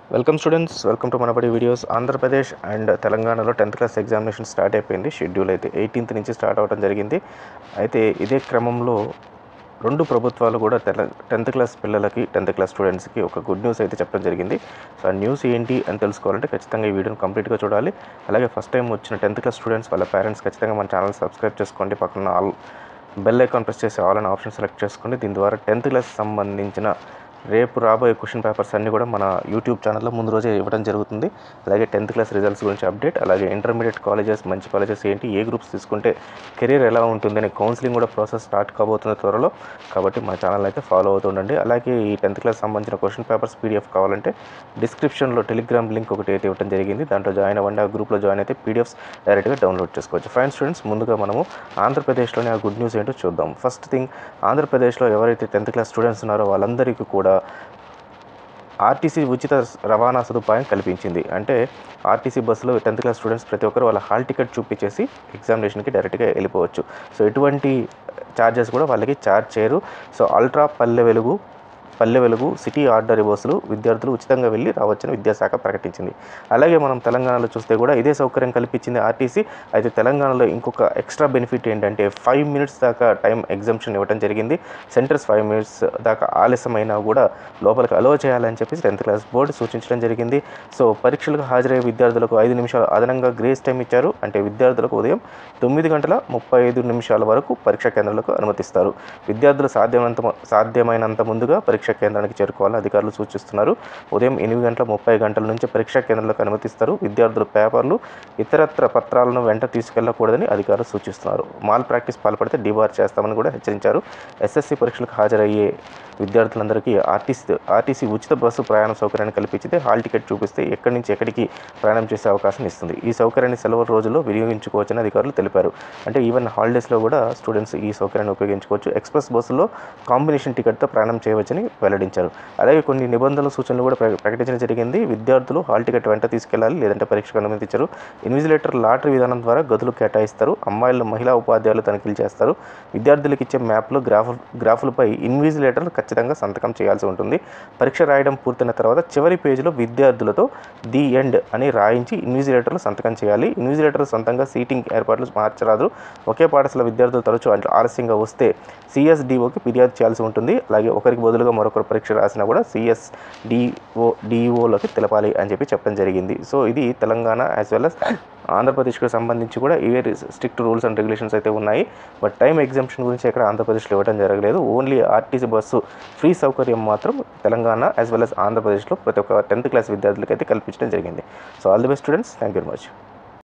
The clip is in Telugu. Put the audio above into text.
welcome students welcome to Manabadi videos Andhra Pradesh and తెలంగాణలో టెన్త్ క్లాస్ ఎగ్జామినేషన్ స్టార్ట్ అయిపోయింది షెడ్యూల్ అయితే ఎయిటీన్త్ నుంచి స్టార్ట్ అవ్వడం జరిగింది అయితే ఇదే క్రమంలో రెండు ప్రభుత్వాలు కూడా తెల టెన్త్ క్లాస్ పిల్లలకి టెన్త్ క్లాస్ స్టూడెంట్స్కి ఒక గుడ్ న్యూస్ అయితే చెప్పడం జరిగింది సో ఆ న్యూస్ ఏంటి అని తెలుసుకోవాలంటే ఖచ్చితంగా ఈ వీడియోని కంప్లీట్గా చూడాలి అలాగే ఫస్ట్ టైం వచ్చిన టెన్త్ క్లాస్ స్టూడెంట్స్ వాళ్ళ పేరెంట్స్ ఖచ్చితంగా మన ఛానల్ సబ్స్క్రైబ్ చేసుకోండి పక్కన ఆల్ బెల్ ఐకాన్ ప్రెస్ చేసి ఆల్ అనే ఆప్షన్ సెలెక్ట్ చేసుకోండి దీని ద్వారా టెన్త్ క్లాస్ సంబంధించిన రేపు రాబోయే క్వశ్చన్ పేపర్స్ అన్నీ కూడా మన యూట్యూబ్ ఛానల్లో ముందు రోజే ఇవ్వడం జరుగుతుంది అలాగే టెన్త్ క్లాస్ రిజల్ట్స్ గురించి అప్డేట్ అలాగే ఇంటర్మీడియట్ కాలేజెస్ మంచి కాలేజెస్ ఏంటి ఏ గ్రూప్స్ తీసుకుంటే కెరీర్ ఎలా ఉంటుంది అనే కౌన్సిలింగ్ కూడా ప్రాసెస్ స్టార్ట్ కాబోతుంది త్వరలో కాబట్టి మా ఛానల్ అయితే ఫాలో అవుతూ ఉండండి అలాగే ఈ టెన్త్ క్లాస్ సంబంధించిన క్వశ్చన్ పేపర్స్ పీడిఎఫ్ కావాలంటే డిస్క్రిప్షన్లో టెలిగ్రామ్ లింక్ ఒకటి అయితే ఇవ్వడం జరిగింది దాంట్లో జాయిన్ అవ్వండి ఆ గ్రూప్లో జాయిన్ అయితే పీడిఎఫ్స్ డైరెక్ట్గా డౌన్లోడ్ చేసుకోవచ్చు ఫైన్ స్టూడెంట్స్ ముందుగా మనము ఆంధ్రప్రదేశ్లోని ఆ గుడ్ న్యూస్ ఏంటో చూద్దాం ఫస్ట్ థింగ్ ఆంధ్రప్రదేశ్లో ఎవరైతే టెన్త్ క్లాస్ స్టూడెంట్స్ ఉన్నారో వాళ్ళందరికీ కూడా ఆర్టీసీ ఉచిత రవాణా సదుపాయం కల్పించింది అంటే ఆర్టీసీ బస్సులో టెన్త్ క్లాస్ స్టూడెంట్స్ ప్రతి ఒక్కరు వాళ్ళ హాల్ టికెట్ చూపించేసి ఎగ్జామినేషన్కి డైరెక్ట్గా వెళ్ళిపోవచ్చు సో ఎటువంటి ఛార్జెస్ కూడా వాళ్ళకి ఛార్జ్ చేయరు సో అల్ట్రా పల్లె వెలుగు పల్లె వెలుగు సిటీ ఆర్డర్ బస్సులు విద్యార్థులు ఉచితంగా వెళ్ళి రావచ్చని విద్యాశాఖ ప్రకటించింది అలాగే మనం తెలంగాణలో చూస్తే కూడా ఇదే సౌకర్యం కల్పించింది ఆర్టీసీ అయితే తెలంగాణలో ఇంకొక ఎక్స్ట్రా బెనిఫిట్ ఏంటంటే ఫైవ్ మినిట్స్ దాకా టైం ఎగ్జామ్షన్ ఇవ్వడం జరిగింది సెంటర్స్ ఫైవ్ మినిట్స్ దాకా ఆలస్యమైనా కూడా లోపలికి అలో చేయాలని చెప్పి టెన్త్ క్లాస్ బోర్డు సూచించడం జరిగింది సో పరీక్షలకు హాజరయ్యే విద్యార్థులకు ఐదు నిమిషాలు అదనంగా గ్రేస్ టైం ఇచ్చారు అంటే విద్యార్థులకు ఉదయం తొమ్మిది గంటల ముప్పై ఐదు నిమిషాల వరకు పరీక్షా కేంద్రాలకు అనుమతిస్తారు విద్యార్థులు సాధ్యమైనంత సాధ్యమైనంత ముందుగా పరీక్షా కేంద్రానికి చేరుకోవాలని అధికారులు సూచిస్తున్నారు ఉదయం ఎనిమిది గంటల ముప్పై గంటల నుంచి పరీక్షా కేంద్రాలకు అనుమతిస్తారు విద్యార్థులు పేపర్లు ఇతరత్ర పత్రాలను వెంట తీసుకెళ్లకూడదని అధికారులు సూచిస్తున్నారు మాల్ ప్రాక్టీస్ పాల్పడితే డిబార్ చేస్తామని కూడా హెచ్చరించారు ఎస్ఎస్సి పరీక్షలకు హాజరయ్యే విద్యార్థులందరికీ ఆర్టీసీ ఆర్టీసీ ఉచిత బస్సు ప్రయాణ సౌకర్యాన్ని కల్పించితే హాల్ టికెట్ చూపిస్తే ఎక్కడి నుంచి ఎక్కడికి ప్రయాణం చేసే అవకాశం ఇస్తుంది ఈ సౌకర్యాన్ని సెలవు రోజుల్లో వినియోగించుకోవచ్చని అధికారులు తెలిపారు అంటే ఈవెన్ హాలిడేస్లో కూడా స్టూడెంట్స్ ఈ సౌకర్యాన్ని ఉపయోగించుకోవచ్చు ఎక్స్ప్రెస్ బస్సులో కాంబినేషన్ టికెట్తో ప్రయాణం చేయవచ్చని వెల్లడించారు అలాగే కొన్ని నిబంధనల సూచనలు కూడా ప్ర- ప్రకటించడం జరిగింది విద్యార్థులు హాల్ టికెట్ వెంట తీసుకెళ్లాలి లేదంటే పరీక్షకు అనుమతించారు ఇన్విజిలేటర్ లాటరీ విధానం ద్వారా గదులు కేటాయిస్తారు అమ్మాయిలు మహిళా ఉపాధ్యాయులు తనిఖీలు చేస్తారు విద్యార్థులకు ఇచ్చే మ్యాప్లో గ్రాఫు గ్రాఫులపై ఇన్విజిలేటర్ ఖచ్చితంగా సంతకం చేయాల్సి ఉంటుంది పరీక్ష రాయడం పూర్తయిన తర్వాత చివరి పేజీలో విద్యార్థులతో ది ఎండ్ అని రాయించి ఇన్విజిలేటర్లు సంతకం చేయాలి ఇన్విజిలేటర్ సొంతంగా సీటింగ్ ఏర్పాట్లు మార్చరాదు ఒకే పాఠశాల విద్యార్థులు తరచూ అంటే ఆలస్యంగా వస్తే సిఎస్డిఓకి ఫిర్యాదు చేయాల్సి ఉంటుంది అలాగే ఒకరికి బదులుగా మరొకరు పరీక్ష రాసినా కూడా సిఎస్డిఓ డిఓలకి తెలపాలి అని చెప్పి చెప్పడం జరిగింది సో ఇది తెలంగాణ యాజ్ వెల్ అస్ ఆంధ్రప్రదేశ్కి సంబంధించి కూడా ఇవే స్ట్రిక్ట్ రూల్స్ అండ్ రెగ్యులేషన్స్ అయితే ఉన్నాయి బట్ టైం ఎగ్జామ్షన్ గురించి ఎక్కడ ఆంధ్రప్రదేశ్లో ఇవ్వడం జరగలేదు ఓన్లీ ఆర్టీసీ బస్సు ఫ్రీ సౌకర్యం మాత్రం తెలంగాణ యాజ్ వెల్ అస్ ఆంధ్రప్రదేశ్లో ప్రతి ఒక్క టెన్త్ క్లాస్ విద్యార్థులకి అయితే కల్పించడం జరిగింది so all the best students thank you very much